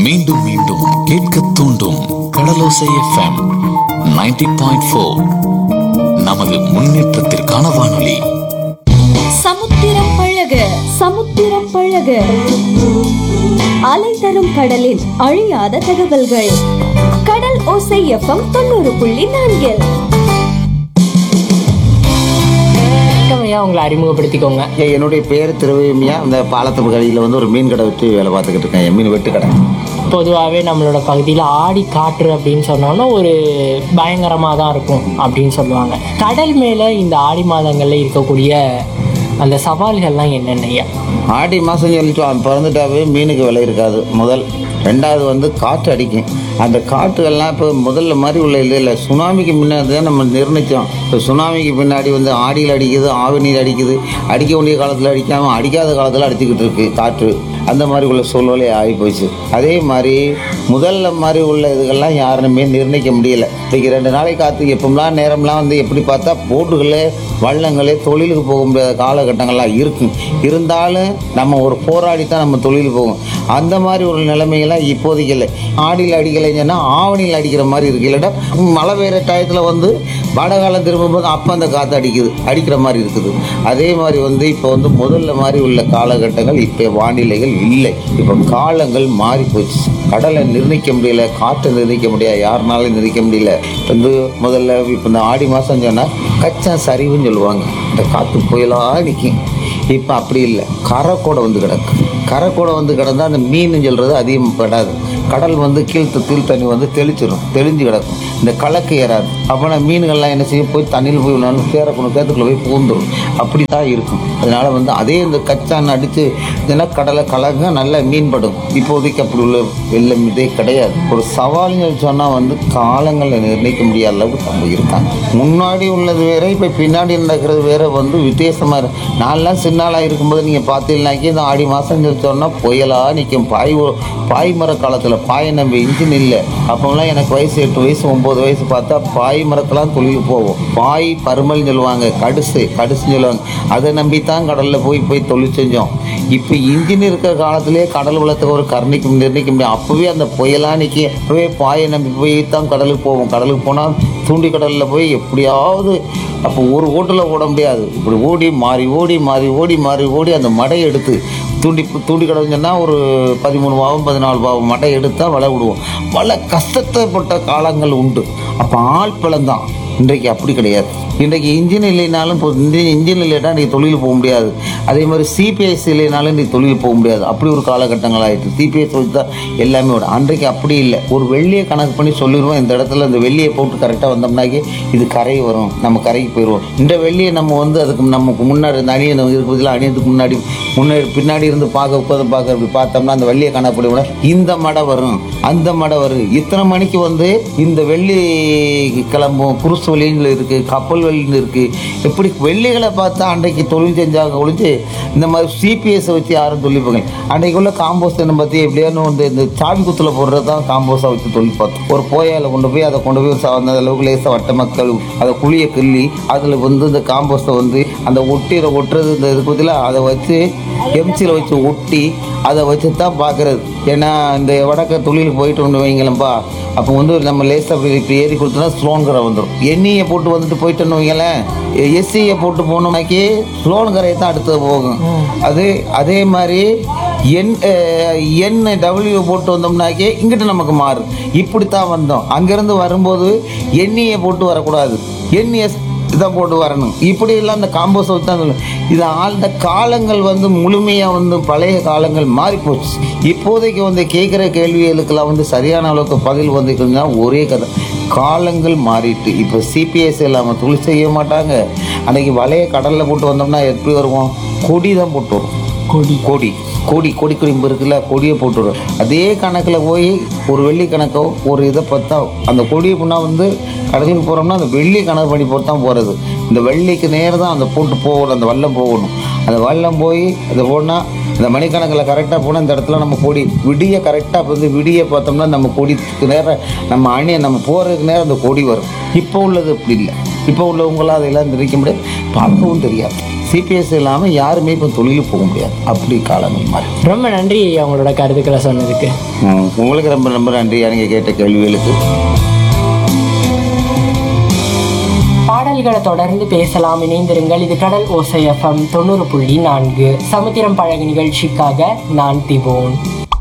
மீண்டும் மீண்டும் கேட்க தூண்டும் கடலோசை எஃப்எம் 90.4 பாயிண்ட் ஃபோர் நமது முன்னேற்றத்திற்கான வானொலி சமுத்திரம் பழக சமுத்திரம் பழக அலை தரும் கடலில் அழியாத தகவல்கள் கடல் ஓசை எஃப்எம் தொண்ணூறு புள்ளி நான்கில் வணக்கம் ஐயா உங்களை அறிமுகப்படுத்திக்கோங்க ஐயா, என்னுடைய பேர் திருவையம்யா இந்த பாலத்து கடையில் வந்து ஒரு மீன் கடை வச்சு வேலை பார்த்துக்கிட்டு இருக்கேன் என் மீன் வெட்டு கடை பொதுவாகவே நம்மளோட பகுதியில் ஆடி காற்று அப்படின்னு சொன்னோன்னா ஒரு பயங்கரமாக தான் இருக்கும் அப்படின்னு சொல்லுவாங்க கடல் மேலே இந்த ஆடி மாதங்களில் இருக்கக்கூடிய அந்த சவால்கள்லாம் என்னென்ன ஐயா ஆடி மாதம் சொல்லிட்டு பிறந்துட்டாவே மீனுக்கு விலை இருக்காது முதல் ரெண்டாவது வந்து காற்று அடிக்கும் அந்த காற்றுகள்லாம் இப்போ முதல்ல மாதிரி உள்ள இல்லை இல்லை சுனாமிக்கு முன்னாடி தான் நம்ம நிர்ணயித்தோம் இப்போ சுனாமிக்கு பின்னாடி வந்து ஆடியில் அடிக்குது ஆவணியில் அடிக்குது அடிக்க வேண்டிய காலத்தில் அடிக்காமல் அடிக்காத காலத்தில் அடிச்சுக்கிட்டு இருக்கு காற்று அந்த மாதிரி உள்ள சூழ்நிலை ஆகி போச்சு அதே மாதிரி முதல்ல மாதிரி உள்ள இதுகள்லாம் யாருமே நிர்ணயிக்க முடியல இன்னைக்கு ரெண்டு நாளைக்கு காற்று எப்போம்லாம் நேரம்லாம் வந்து எப்படி பார்த்தா போட்டுகளே வள்ளங்களே தொழிலுக்கு போக முடியாத காலகட்டங்கள்லாம் இருக்கும் இருந்தாலும் நம்ம ஒரு போராடி தான் நம்ம தொழில் போகும் அந்த மாதிரி ஒரு நிலைமைகள்லாம் இப்போதைக்கு இல்லை ஆடியில் அடிக்கலைன்னு சொன்னால் ஆவணியில் அடிக்கிற மாதிரி இருக்கு இல்லைன்னா மழை பெய்கிற டயத்தில் வந்து வடகாலம் திரும்பும்போது அப்போ அந்த காற்று அடிக்குது அடிக்கிற மாதிரி இருக்குது அதே மாதிரி வந்து இப்போ வந்து முதல்ல மாதிரி உள்ள காலகட்டங்கள் இப்போ வானிலைகள் இல்லை இப்போ காலங்கள் மாறி போச்சு கடலை நிர்ணயிக்க முடியல காற்றை நிர்ணயிக்க முடியல யாருனாலும் நிர்ணயிக்க முடியல வந்து முதல்ல இப்போ இந்த ஆடி மாதம் சொன்னால் கச்சம் சரிவுன்னு சொல்லுவாங்க இந்த காற்று புயலாக நிற்கும் இப்போ அப்படி இல்லை கரை கூட வந்து கிடக்கு கரை கூட வந்து கிடந்தா அந்த மீன் சொல்கிறது அதிகம் படாது கடல் வந்து கீழ்த்து கீழ் தண்ணி வந்து தெளிச்சிடும் தெளிஞ்சு கிடக்கும் இந்த கலக்கு ஏறாது அப்போனா மீன்கள்லாம் என்ன செய்யும் போய் தண்ணியில் போய் விடணும் சேரக்கணும் சேத்துக்குள்ளே போய் பூந்துடும் அப்படி தான் இருக்கும் அதனால வந்து அதே இந்த கச்சான் அடித்து இதெல்லாம் கடலை கலங்க நல்லா மீன் படும் இப்போதைக்கு அப்படி உள்ள வெள்ளம் இதே கிடையாது ஒரு சவால்னு சொன்னால் வந்து காலங்களை நிர்ணயிக்க முடியாத அளவுக்கு நம்ம இருக்காங்க முன்னாடி உள்ளது வேற இப்போ பின்னாடி நடக்கிறது வேற வந்து வித்தியாசமாக இருக்கு நான்லாம் சின்னாளாக இருக்கும்போது நீங்கள் பார்த்தீங்கன்னாக்கி இந்த ஆடி மாதம் சொன்னால் புயலாக நிற்கும் பாய் ஒ- பாய் மர காலத்தில் பாயை நம்பி இன்ஜின் இல்லை அப்போலாம் எனக்கு வயசு எட்டு வயசு ஒம்பது வயசு பார்த்தா பாய் மரத்தெல்லாம் தொழில் போவோம் பாய் பருமல்னு சொல்லுவாங்க கடுசு கடுசுன்னு சொல்லுவாங்க அதை நம்பி தான் கடலில் போய் போய் தொழில் செஞ்சோம் இப்போ இன்ஜின் இருக்கிற காலத்திலே கடல் வளத்துக்கு ஒரு கருணைக்கு நிர்ணயிக்க முடியும் அப்போவே அந்த புயலாக நிற்கி அப்போவே பாயை நம்பி போய் தான் கடலுக்கு போவோம் கடலுக்கு போனால் தூண்டி கடலில் போய் எப்படியாவது அப்போ ஒரு ஓட்டில் ஓட முடியாது இப்படி ஓடி மாறி ஓடி மாறி ஓடி மாறி ஓடி அந்த மடை எடுத்து தூண்டி தூண்டி கடல் சொன்னால் ஒரு பதிமூணு பாவம் பதினாலு பாவம் மடை எடுத்தால் வலை விடுவோம் வலை கஷ்டத்தைப்பட்ட காலங்கள் உண்டு அப்போ ஆள் பழம்தான் இன்றைக்கு அப்படி கிடையாது இன்றைக்கு இன்ஜின் இல்லைனாலும் இப்போ இந்த இன்ஜின் இல்லைன்னா இன்றைக்கி தொழில் போக முடியாது அதே மாதிரி சிபிஎஸ் இல்லைனாலும் இன்றைக்கி தொழில் போக முடியாது அப்படி ஒரு காலகட்டங்கள் ஆயிட்டு சிபிஎஸ் வச்சு தான் எல்லாமே விட அன்றைக்கு அப்படி இல்லை ஒரு வெள்ளியை கணக்கு பண்ணி சொல்லிடுவோம் இந்த இடத்துல இந்த வெள்ளியை போட்டு கரெக்டாக வந்தோம்னாக்கி இது கரை வரும் நம்ம கரைக்கு போயிடுவோம் இந்த வெள்ளியை நம்ம வந்து அதுக்கு நமக்கு முன்னாடி இந்த அணியை இருக்கிறதுல அணியத்துக்கு முன்னாடி முன்னாடி பின்னாடி இருந்து பார்க்க உட்காந்து பார்க்க அப்படி பார்த்தோம்னா அந்த வெள்ளியை கணக்கு பண்ணி விட இந்த மடை வரும் அந்த மடை வரும் இத்தனை மணிக்கு வந்து இந்த வெள்ளி கிளம்பும் குருசு வெளியில் இருக்கு கப்பல் வெளியில் இருக்கு இப்படி வெள்ளிகளை பார்த்தா அன்றைக்கு தொழில் செஞ்சாங்க ஒழிஞ்சு இந்த மாதிரி சிபிஎஸ் வச்சு யாரும் தொழில் போங்க அன்றைக்கு உள்ள காம்போஸ்ட் என்ன பற்றி எப்படியானு வந்து இந்த சாவி குத்துல போடுறது தான் காம்போஸ்டாக வச்சு தொழில் பார்த்தோம் ஒரு போயால கொண்டு போய் அதை கொண்டு போய் சா- அந்த அளவுக்கு லேசாக வட்ட மக்கள் அதை குழியை கிள்ளி அதில் வந்து இந்த காம்போஸ்ட்டை வந்து அந்த ஒட்டிற ஒட்டுறது இந்த இது பற்றில அதை வச்சு எம்சியில் வச்சு ஒட்டி அதை வச்சு தான் பார்க்குறது ஏன்னா இந்த வடக்க தொழிலுக்கு போயிட்டு வந்து வைங்களேன்ப்பா அப்போ வந்து நம்ம லேசாக இப்படி இப்படி ஏறி கொடுத்தோன்னா ஸ்லோன் கரை வந்துடும் எண்ணெயை போட்டு வந்துட்டு போயிட்டோன்னு வைங்களேன் எஸ்சியை போட்டு போனோம்னாக்கி ஸ்லோன் கரையை தான் அடுத்து போகும் அது அதே மாதிரி என் என் டபிள்யூ போட்டு வந்தோம்னாக்கே இங்கிட்டு நமக்கு மாறும் இப்படி தான் வந்தோம் அங்கேருந்து வரும்போது எண்ணெயை போட்டு வரக்கூடாது என்எஸ் இதை போட்டு வரணும் இப்படி எல்லாம் இந்த காம்போஸ் வச்சு தான் சொல்லணும். இது ஆழ்ந்த காலங்கள் வந்து முழுமையாக வந்து பழைய காலங்கள் மாறி போச்சு இப்போதைக்கு வந்து கேட்குற கேள்விகளுக்கெல்லாம் வந்து சரியான அளவுக்கு பதில் வந்துக்குன்னா ஒரே கதை காலங்கள் மாறிட்டு இப்போ சிபிஎஸ் இல்லாமல் தொழில் செய்ய மாட்டாங்க அன்னைக்கு வலைய கடலில் போட்டு வந்தோம்னா எப்படி வருவோம் கொடி தான் போட்டு வரும் கொடி கொடி கொடி கொடி குடிம்பு இருக்குல்ல கொடியை போட்டுவிடும் அதே கணக்கில் போய் ஒரு வெள்ளி கணக்கோ ஒரு இதை பார்த்தா அந்த கொடியை புண்ணா வந்து கடலுக்கு போகிறோம்னா அந்த வெள்ளி கணக்கு பண்ணி போட்டு தான் போகிறது இந்த வெள்ளிக்கு நேரம் தான் அந்த போட்டு போகணும் அந்த வல்லம் போகணும் அந்த வல்லம் போய் அதை போனால் இந்த மணிக்கணக்கில் கரெக்டாக போனால் இந்த இடத்துல நம்ம கொடி விடிய கரெக்டாக வந்து விடிய பார்த்தோம்னா நம்ம கொடிக்கு நேரம் நம்ம அணி நம்ம போகிறதுக்கு நேரம் அந்த கொடி வரும் இப்போ உள்ளது இப்படி இல்லை இப்போ உள்ளவங்களாம் அதெல்லாம் நினைக்க முடியாது பார்க்கவும் தெரியாது சிபிஎஸ் இல்லாமல் யாருமே இப்போ தொழிலுக்கு போக முடியாது அப்படி காலங்கள் மாதிரி ரொம்ப நன்றி அவங்களோட கருத்துக்களை சொன்னதுக்கு ம், உங்களுக்கு ரொம்ப ரொம்ப நன்றி நீங்கள் கேட்ட கேள்விகளுக்கு பாடல்களை தொடர்ந்து பேசலாம் இணைந்திருங்கள் இது கடல் ஓசை எஃப்எம் தொண்ணூறு புள்ளி நான்கு சமுத்திரம் பழகு நிகழ்ச்சிக்காக நான் திவோன்